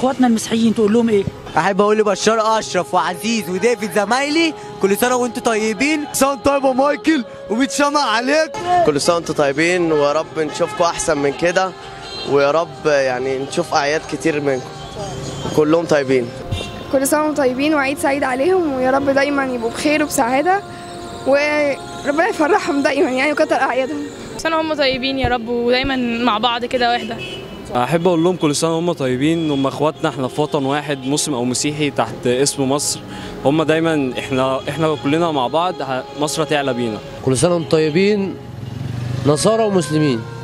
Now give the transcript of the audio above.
اخواتنا المسيحيين تقول لهم ايه احب اقول لبشار اشرف وعزيز وديفيد زمايلي كل سنه وانتم طيبين سنه طيب يا مايكل ومتشمع عليك كل سنه وانتم طيبين ويا رب نشوفكم احسن من كده ويا رب يعني نشوف اعياد كتير منكم كلهم طيبين كل سنة وانتم طيبين وعيد سعيد عليهم ويا رب دايما يبقوا بخير وبسعادة وربنا يفرحهم دايما يعني وكتر أعيادهم سنة هم طيبين يا رب ودايما مع بعض كده واحدة احب اقول لهم كل سنه هم طيبين هم اخواتنا احنا في وطن واحد مسلم او مسيحي تحت اسم مصر هم دايما احنا احنا كلنا مع بعض ه- مصر هتعلى بينا كل سنة وانتم طيبين نصارى ومسلمين